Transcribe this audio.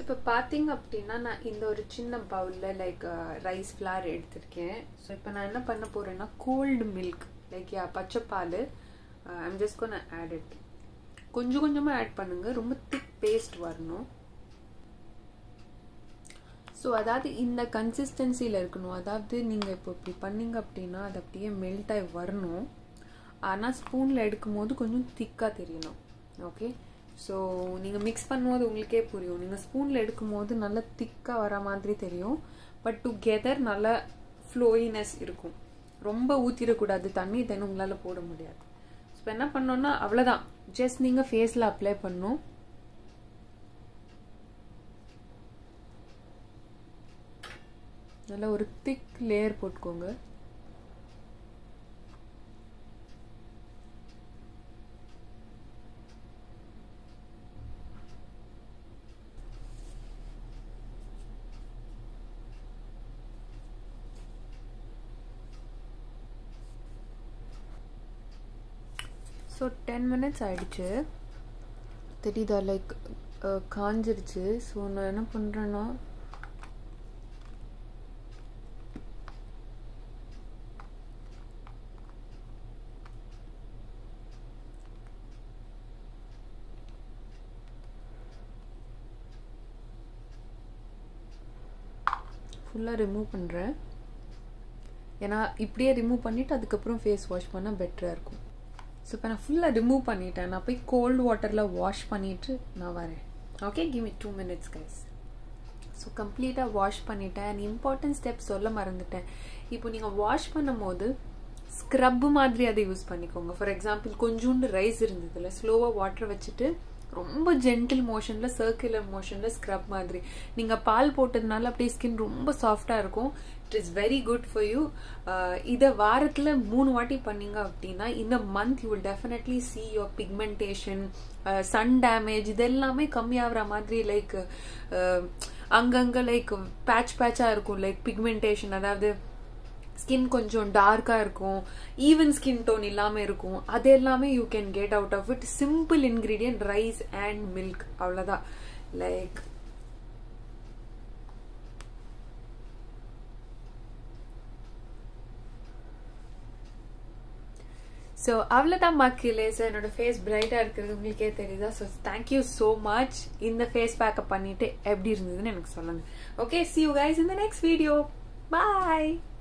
இப்போ பார்த்தீங்க அப்படின்னா நான் இந்த ஒரு சின்ன பவுலில் லைக் ரைஸ் ஃப்ளார் எடுத்திருக்கேன் ஸோ இப்போ நான் என்ன பண்ண போகிறேன்னா கோல்டு மில்க் லைக் யா பச்சை பால் I'm just gonna add it கொஞ்சம் கொஞ்சமாக ஆட் பண்ணுங்கள் ரொம்ப திக் பேஸ்ட் வரணும் ஸோ அதாவது இந்த கன்சிஸ்டன்சியில் இருக்கணும் அதாவது நீங்கள் இப்போ இப்படி பண்ணீங்க அப்படின்னா அது அப்படியே மெல்ட் ஆகி வரணும் ஆனால் ஸ்பூனில் எடுக்கும் போது கொஞ்சம் திக்காக தெரியணும் ஓகே ஸோ நீங்கள் மிக்ஸ் பண்ணும்போது உங்களுக்கே புரியும் நீங்கள் ஸ்பூனில் எடுக்கும் போது நல்லா திக்காக வர மாதிரி தெரியும் பட் டுகெதர் நல்ல ஃப்ளோயினஸ் இருக்கும் ரொம்ப ஊற்றிடக்கூடாது தண்ணி தென் உங்களால் போட முடியாது ஸோ என்ன பண்ணோன்னா அவ்வளோதான் ஜஸ்ட் நீங்கள் ஃபேஸில் அப்ளை பண்ணும் நல்லா ஒரு திக் லேயர் போட்டுக்கோங்க ஸோ டென் மினிட்ஸ் ஆயிடுச்சு தெரியுதா லைக் காஞ்சிருச்சு ஸோ நான் என்ன பண்ணுறேன்னா ஃபுல்லாக ரிமூவ் பண்ணுறேன் ஏன்னா இப்படியே ரிமூவ் பண்ணிவிட்டு அதுக்கப்புறம் ஃபேஸ் வாஷ் பண்ணால் பெட்டராக இருக்கும் ஸோ இப்போ நான் ஃபுல்லாக ரிமூவ் பண்ணிட்டேன் நான் போய் கோல்டு வாட்டரில் வாஷ் பண்ணிவிட்டு நான் வரேன் okay give me two minutes guys so கம்ப்ளீட்டாக வாஷ் பண்ணிட்டேன் அண்ட் இம்பார்ட்டன்ட் ஸ்டெப் சொல்ல மறந்துட்டேன் இப்போ நீங்கள் வாஷ் பண்ணும்போது ஸ்க்ரப் மாதிரி அதை யூஸ் பண்ணிக்கோங்க ஃபார் எக்ஸாம்பிள் கொஞ்சோண்டு ரைஸ் இருந்ததுல ஸ்லோவாக வாட்டர் வச்சுட்டு ரொம்ப ஜென்டில் மோஷனில் சர்க்குலர் மோஷனில் ஸ்க்ரப் மாதிரி நீங்கள் பால் போட்டதுனால அப்படியே ஸ்கின் ரொம்ப சாஃப்டாக இருக்கும் it is very good for you இதை வாரத்தில் மூணு வாட்டி பண்ணீங்க அப்படின்னா இந்த month you will definitely see your pigmentation sun damage இதெல்லாமே கம்மியாகிற மாதிரி லைக் அங்கங்கே லைக் பேட்ச் பேட்சாக இருக்கும் லைக் பிக்மெண்டேஷன் அதாவது ஸ்கின் கொஞ்சம் டார்க்காக இருக்கும் ஈவன் ஸ்கின் டோன் இல்லாமல் இருக்கும் அது எல்லாமே you can get out of it simple ingredient rice and milk அவ்வளோதான் லைக் ஸோ அவ்வளோதான் மக்களே ஸோ என்னோட ஃபேஸ் பிரைட்டாக இருக்கிறது உங்களுக்கே தெரியுதா ஸோ தேங்க்யூ ஸோ மச் இந்த ஃபேஸ் பேக்கப் பண்ணிட்டு எப்படி இருந்ததுன்னு எனக்கு சொல்லுங்கள் ஓகே சி யூ கைஸ் இந்த நெக்ஸ்ட் வீடியோ பாய்